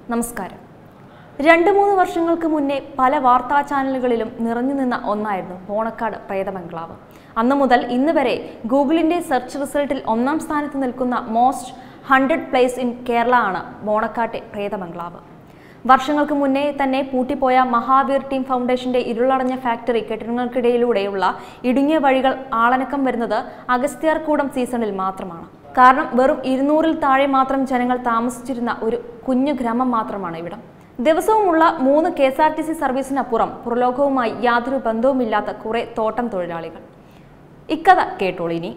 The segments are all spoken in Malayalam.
നമസ്കാരം രണ്ട് മൂന്ന് വർഷങ്ങൾക്ക് മുന്നേ പല വാർത്താ ചാനലുകളിലും നിറഞ്ഞു നിന്ന ഒന്നായിരുന്നു ബോണക്കാട് പ്രേത ബംഗ്ലാവ് അന്നു മുതൽ ഇന്ന് വരെ ഗൂഗിളിന്റെ സെർച്ച് റിസൾട്ടിൽ ഒന്നാം സ്ഥാനത്ത് നിൽക്കുന്ന most hundred place in Kerala ആണ് ബോണക്കാട്ടെ പ്രേത ബംഗ്ലാവ് വർഷങ്ങൾക്ക് മുന്നേ തന്നെ പൂട്ടിപ്പോയ മഹാവീർ ടീം ഫൗണ്ടേഷന്റെ ഇരുളടഞ്ഞ ഫാക്ടറി കെട്ടിടങ്ങൾക്കിടയിലൂടെയുള്ള ഇടുങ്ങിയ വഴികൾ ആളനക്കം വരുന്നത് അഗസ്ത്യാർകൂടം സീസണിൽ മാത്രമാണ് കാരണം വെറും ഇരുന്നൂറിൽ താഴെ മാത്രം ജനങ്ങൾ താമസിച്ചിരുന്ന ഒരു കുഞ്ഞു ഗ്രാമം മാത്രമാണ് ഇവിടം ദിവസവുമുള്ള മൂന്ന് K S R T C സർവീസിനപ്പുറം പുറലോകവുമായി യാതൊരു ബന്ധവുമില്ലാത്ത കുറെ തോട്ടം തൊഴിലാളികൾ ഇക്കഥ കേട്ടോളൂ ഇനി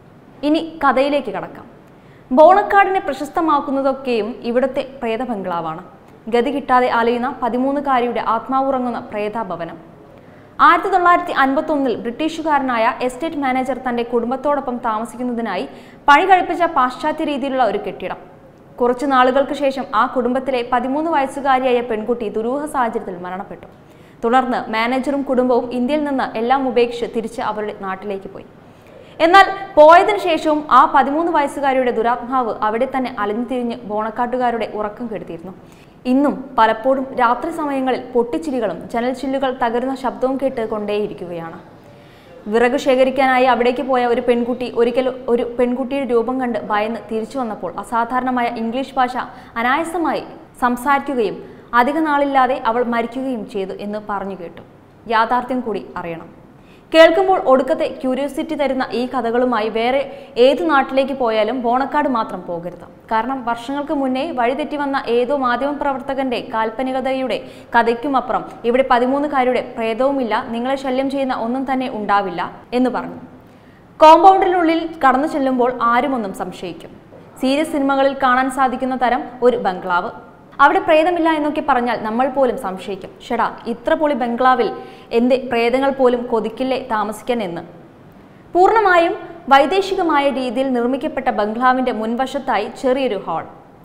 ഇനി കഥയിലേക്ക് കടക്കാം ബോണക്കാടിനെ പ്രശസ്തമാക്കുന്നതൊക്കെയും ഇവിടുത്തെ പ്രേത ബംഗ്ലാവാണ് ഗതി കിട്ടാതെ അലയുന്ന പതിമൂന്നുകാരിയുടെ ആത്മാവുറങ്ങുന്ന പ്രേതാഭവനം ആയിരത്തി തൊള്ളായിരത്തി അൻപത്തൊന്നിൽ ബ്രിട്ടീഷുകാരനായ എസ്റ്റേറ്റ് മാനേജർ തന്റെ കുടുംബത്തോടൊപ്പം താമസിക്കുന്നതിനായി പണി കഴിപ്പിച്ച പാശ്ചാത്യ രീതിയിലുള്ള ഒരു കെട്ടിടം കുറച്ചു നാളുകൾക്ക് ശേഷം ആ കുടുംബത്തിലെ പതിമൂന്ന് വയസ്സുകാരിയായ പെൺകുട്ടി ദുരൂഹ സാഹചര്യത്തിൽ മരണപ്പെട്ടു തുടർന്ന് മാനേജറും കുടുംബവും ഇന്ത്യയിൽ നിന്ന് എല്ലാം ഉപേക്ഷിച്ച് തിരിച്ച് അവരുടെ നാട്ടിലേക്ക് പോയി എന്നാൽ പോയതിനു ശേഷവും ആ പതിമൂന്ന് വയസ്സുകാരിയുടെ ദുരാത്മാവ് അവിടെ തന്നെ അലഞ്ഞു തിരിഞ്ഞ് ബോണക്കാട്ടുകാരുടെ ഉറക്കം കെടുത്തിയിരുന്നു ഇന്നും പലപ്പോഴും രാത്രി സമയങ്ങളിൽ പൊട്ടിച്ചിരികളും ജനൽ ചില്ലുകൾ തകരുന്ന ശബ്ദവും കേട്ട് കൊണ്ടേയിരിക്കുകയാണ് വിറക് ശേഖരിക്കാനായി അവിടേക്ക് പോയ ഒരു പെൺകുട്ടി ഒരിക്കൽ ഒരു പെൺകുട്ടിയുടെ രൂപം കണ്ട് ഭയന്ന് തിരിച്ചു വന്നപ്പോൾ അസാധാരണമായ ഇംഗ്ലീഷ് ഭാഷ അനായാസമായി സംസാരിക്കുകയും അധിക നാളില്ലാതെ അവൾ മരിക്കുകയും ചെയ്തു എന്ന് പറഞ്ഞു കേട്ടു യാഥാർത്ഥ്യം കൂടി അറിയണം കേൾക്കുമ്പോൾ ഒടുക്കത്തെ ക്യൂരിയോസിറ്റി തരുന്ന ഈ കഥകളുമായി വേറെ ഏതു നാട്ടിലേക്ക് പോയാലും ബോണക്കാട് മാത്രം പോകരുത് കാരണം വർഷങ്ങൾക്ക് മുന്നേ വഴിതെറ്റി വന്ന ഏതോ മാധ്യമപ്രവർത്തകന്റെ കാൽപ്പനികതയുടെ കഥയ്ക്കുമപ്പുറം ഇവിടെ പതിമൂന്നുകാരുടെ പ്രേതവുമില്ല നിങ്ങളെ ശല്യം ചെയ്യുന്ന ഒന്നും തന്നെ ഉണ്ടാവില്ല എന്ന് പറഞ്ഞു കോമ്പൗണ്ടിനുള്ളിൽ കടന്നു ചെല്ലുമ്പോൾ ആരുമൊന്നും സംശയിക്കും സീരിയസ് സിനിമകളിൽ കാണാൻ സാധിക്കുന്ന തരം ഒരു ബംഗ്ലാവ് അവിടെ പ്രേതമില്ല എന്നൊക്കെ പറഞ്ഞാൽ നമ്മൾ പോലും സംശയിക്കും ഷെടാ ഇത്ര പൊളി ബംഗ്ലാവിൽ എന്റെ പ്രേതങ്ങൾ പോലും കൊതിക്കില്ലേ താമസിക്കാൻ എന്ന് പൂർണ്ണമായും വൈദേശികമായ രീതിയിൽ നിർമ്മിക്കപ്പെട്ട ബംഗ്ലാവിന്റെ മുൻവശത്തായി ചെറിയൊരു ഹാൾ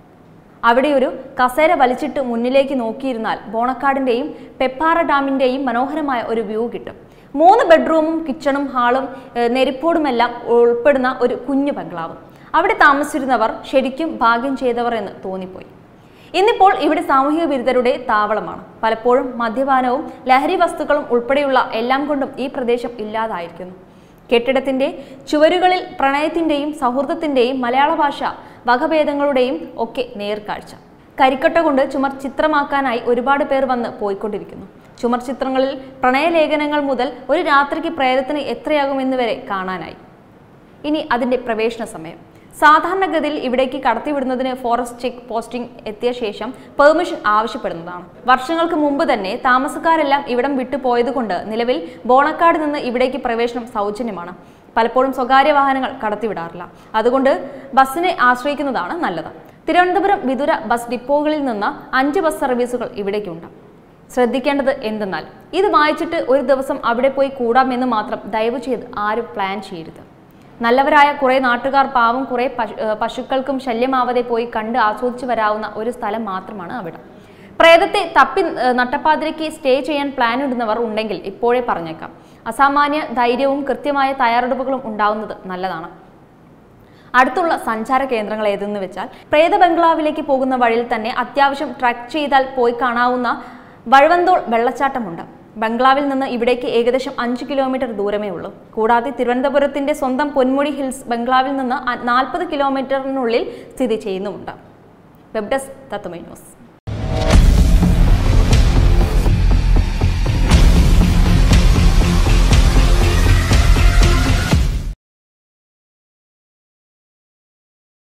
അവിടെ ഒരു കസേര വലിച്ചിട്ട് മുന്നിലേക്ക് നോക്കിയിരുന്നാൽ ബോണക്കാടിന്റെയും പെപ്പാറ ഡാമിന്റെയും മനോഹരമായ ഒരു വ്യൂ കിട്ടും മൂന്ന് ബെഡ്റൂമും കിച്ചണും ഹാളും ഏഹ്, നെരിപ്പോടുമെല്ലാം ഉൾപ്പെടുന്ന ഒരു കുഞ്ഞു ബംഗ്ലാവ് അവിടെ താമസിച്ചിരുന്നവർ ശരിക്കും ഭാഗ്യം ചെയ്തവർ എന്ന് തോന്നിപ്പോയി ഇന്നിപ്പോൾ ഇവിടെ സാമൂഹിക വിരുദ്ധരുടെ താവളമാണ് പലപ്പോഴും മദ്യപാനവും ലഹരി വസ്തുക്കളും ഉൾപ്പെടെയുള്ള എല്ലാം കൊണ്ടും ഈ പ്രദേശം ഇല്ലാതായിരിക്കുന്നു കെട്ടിടത്തിന്റെ ചുവരുകളിൽ പ്രണയത്തിന്റെയും സൗഹൃദത്തിന്റെയും മലയാള ഭാഷ വകഭേദങ്ങളുടെയും ഒക്കെ നേർക്കാഴ്ച കരിക്കട്ട കൊണ്ട് ചുമർ ചിത്രമാക്കാനായി ഒരുപാട് പേർ വന്ന് പോയിക്കൊണ്ടിരിക്കുന്നു ചുമർ ചിത്രങ്ങളിൽ പ്രണയലേഖനങ്ങൾ മുതൽ ഒരു രാത്രിക്ക് പ്രേതത്തിന് എത്രയാകുമെന്ന് വരെ കാണാനായി ഇനി അതിന്റെ പ്രവേശന സമയം സാധാരണഗതിയിൽ ഇവിടേക്ക് കടത്തിവിടുന്നതിന് ഫോറസ്റ്റ് ചെക്ക് പോസ്റ്റിംഗ് എത്തിയ ശേഷം പെർമിഷൻ ആവശ്യപ്പെടുന്നതാണ് വർഷങ്ങൾക്ക് മുമ്പ് തന്നെ താമസക്കാരെല്ലാം ഇവിടം വിട്ടു പോയതുകൊണ്ട് നിലവിൽ ബോണക്കാട് നിന്ന് ഇവിടേക്ക് പ്രവേശനം സൗജന്യമാണ് പലപ്പോഴും സ്വകാര്യ വാഹനങ്ങൾ കടത്തിവിടാറില്ല അതുകൊണ്ട് ബസ്സിനെ ആശ്രയിക്കുന്നതാണ് നല്ലത് തിരുവനന്തപുരം വിതുര ബസ് ഡിപ്പോകളിൽ നിന്ന് അഞ്ച് ബസ് സർവീസുകൾ ഇവിടേക്കുണ്ട് ശ്രദ്ധിക്കേണ്ടത് എന്തെന്നാൽ ഇത് വായിച്ചിട്ട് ഒരു ദിവസം അവിടെ പോയി കൂടാമെന്ന് മാത്രം ദയവ് ചെയ്ത് ആരും പ്ലാൻ ചെയ്യരുത് നല്ലവരായ കുറേ നാട്ടുകാർ പാവം കുറേ പശു ഏഹ് പശുക്കൾക്കും ശല്യമാവാതെ പോയി കണ്ട് ആസ്വദിച്ചു വരാവുന്ന ഒരു സ്ഥലം മാത്രമാണ് അവിടെ പ്രേതത്തെ തപ്പി ഏഹ് നട്ടപ്പാതിരയ്ക്ക് സ്റ്റേ ചെയ്യാൻ പ്ലാൻ ഇടുന്നവർ ഉണ്ടെങ്കിൽ ഇപ്പോഴേ പറഞ്ഞേക്കാം അസാമാന്യ ധൈര്യവും കൃത്യമായ തയ്യാറെടുപ്പുകളും ഉണ്ടാവുന്നത് നല്ലതാണ് അടുത്തുള്ള സഞ്ചാര കേന്ദ്രങ്ങൾ ഏതെന്ന് വെച്ചാൽ പ്രേത ബംഗ്ലാവിലേക്ക് പോകുന്ന വഴിയിൽ തന്നെ അത്യാവശ്യം ട്രക്ക് ചെയ്താൽ പോയി കാണാവുന്ന വഴുവന്തോൾ വെള്ളച്ചാട്ടമുണ്ട് ബംഗ്ലാവിൽ നിന്ന് ഇവിടേക്ക് ഏകദേശം അഞ്ച് കിലോമീറ്റർ ദൂരമേ ഉള്ളൂ കൂടാതെ തിരുവനന്തപുരത്തിന്റെ സ്വന്തം പൊന്മുടി ഹിൽസ് ബംഗ്ലാവിൽ നിന്ന് നാൽപ്പത് കിലോമീറ്ററിനുള്ളിൽ സ്ഥിതി ചെയ്യുന്നുമുണ്ട് വെബ് ഡെസ്ക് തത്തുമൈ ന്യൂസ്